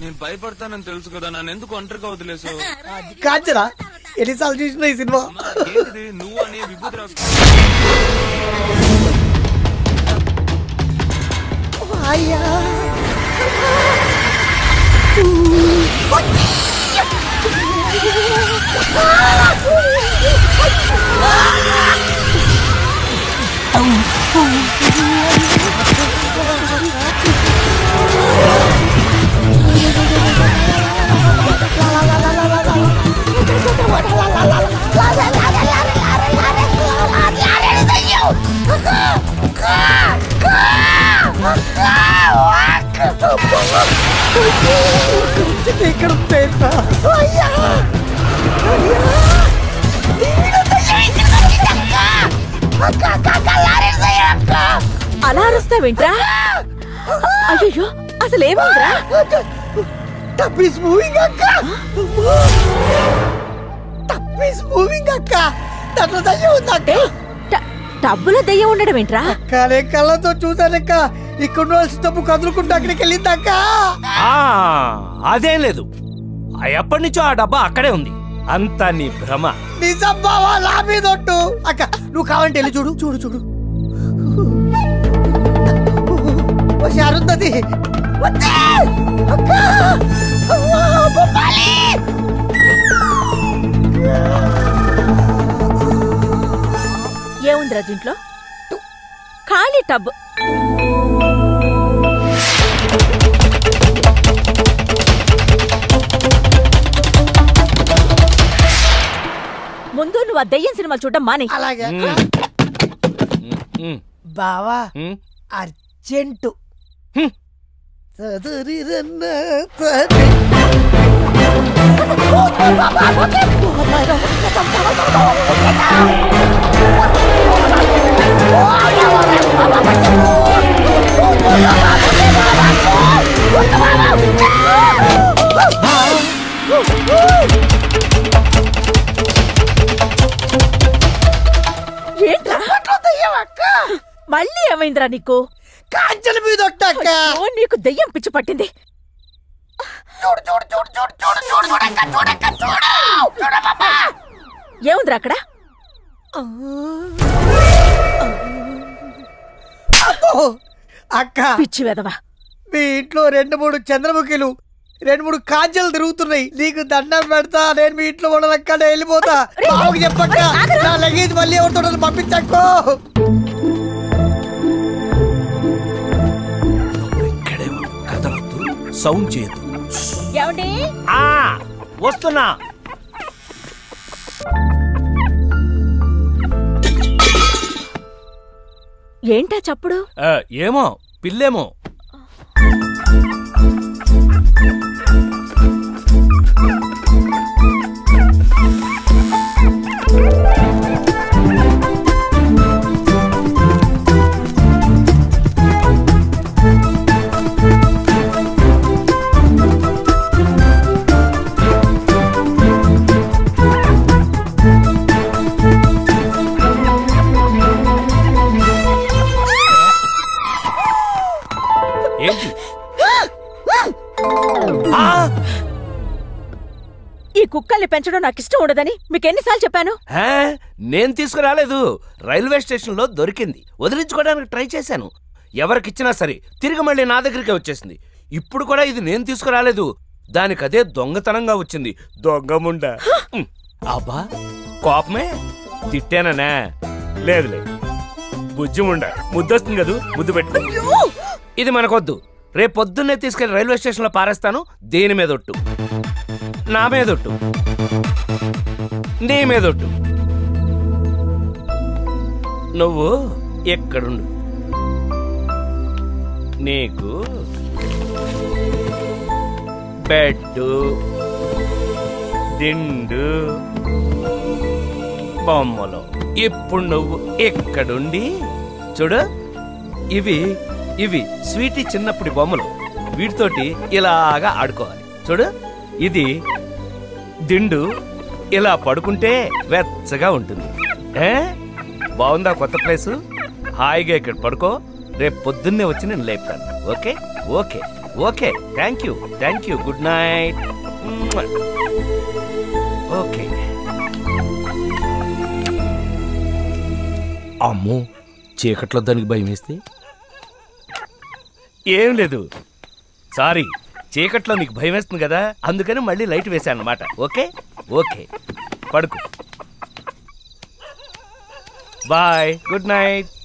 నేను భయపడతానని తెలుసు కదా నన్ను ఎందుకు ఒంటరిగా వదిలేసావు కాంచనా ఎన్నిసార్లు చూసిన ఈ సినిమా ఏంటిది నువ్వు అని విభూతి రాసుకో అయ్యా ఇక్కడ పేట అయ్యా అలా అరుస్తావేంట్రా అయ్యో అసలు ఏమైందిరా టప్ ఈస్ మూవింగ్ అక్క టప్ ఈస్ మూవింగ్ అక్క దాంట్లో దయ్యం ఉంది అక్క ట- టబ్బులో దెయ్యం ఉండడం ఏంట్రా కానీ కళ్ళతో చూసానక్క ఇక్కడ నుంచి డబ్బు కదులుకుంటూ అక్కడికి వెళ్ళిందక్క ఆ, అదేం లేదు ఆ ఎప్పటి నుంచో ఆ డబ్బా అక్కడే ఉంది అంతా నీ భ్రమ నిజం బావా నా మీద ఒట్టు అక్క నువ్వు కావాలంటే వెళ్ళి చూడు చూడు చూడు వచ్చి అరుంధతి వచ్చే! అక్క! అవ్వా, బొమ్మాలి! ఏముందిరా దీంట్లో ఖాళీ టబ్ ముందు నువ్వు ఆ దెయ్యం సినిమాలు చూడడం మానే అలాగే ఉమ్, బావా ఉమ్. అర్జెంటు హ్మ్. చదురిరన్న చది- ఏంట్రా మళ్ళీ ఏమైందిరా నీకు కాంచెల మీద ఒట్టక్క ఓ నీకు దెయ్యం పిచ్చి పట్టింది ఏముందిరా అక్కడ అబ్బో! అక్క పిచ్చి వెదవా మీ ఇంట్లో రెండు మూడు చంద్రముఖిలు రెండు మూడు కాంచెలు తిరుగుతున్నాయి నీకు దండం పెడతా నేను మీ ఇంట్లో ఉండదక్క నేను వెళ్ళిపోతా బావకి చెప్పక్క నా లగేజ్ మళ్ళీ ఎవరితో పంపించక్కో ఇక్కడే ఉండు. కదలొద్దు సౌండ్ చేయొద్దు ఏమండి ఆ వస్తున్నా ఏంటా చప్పుడు ఆ, ఏమో పిల్లేమో ఏంటి ఆ, ఈ కుక్కల్ని పెంచడం నాకు ఇష్టం ఉండదని మీకు ఎన్నిసార్లు చెప్పాను హే, నేను తీసుకురాలేదు రైల్వే స్టేషన్ లో దొరికింది వదిలించుకోవడానికి ట్రై చేశాను ఎవరికిచ్చినా సరే తిరిగి మళ్ళీ నా దగ్గరికి వచ్చేసింది ఇప్పుడు కూడా ఇది నేను తీసుకురాలేదు దానికి అదే దొంగతనంగా వచ్చింది దొంగముండ ఉమ్, అబ్బా కోపమే తిట్టాననే లేదులే బుజ్జిముండ ముద్దొస్తుంది కదూ ముద్దు పెట్టు ఇది మనకొద్దు రేపు పొద్దున్నే తీసుకెళ్లి రైల్వే స్టేషన్లో పారేస్తాను దేని మీద ఒట్టు నా మీద ఒట్టు నీ మీద ఒట్టు నువ్వు ఎక్కడుండు నీకు బెడ్ దిండు బొమ్మలు ఇప్పుడు నువ్వు ఎక్కడుండి చూడు ఇవి ఇవి స్వీటీ చిన్నప్పటి బొమ్మలు వీటితోటి ఇలాగా ఆడుకోవాలి చూడు ఇది దిండు ఇలా పడుకుంటే వెచ్చగా ఉంటుంది ఏ బాగుందా కొత్త ప్లేసు హాయిగా ఇక్కడ పడుకో రేపు పొద్దున్నే వచ్చి నేను లేపుతాను okay okay okay thank you thank you good night okay అమ్మో చీకట్లో దానికి భయం వేస్తే ఏం లేదు సారీ చీకట్లో నీకు భయం వేస్తుంది కదా అందుకని మళ్ళీ లైట్ వేసాను అనమాట ఓకే ఓకే పడుకో బాయ్ గుడ్ నైట్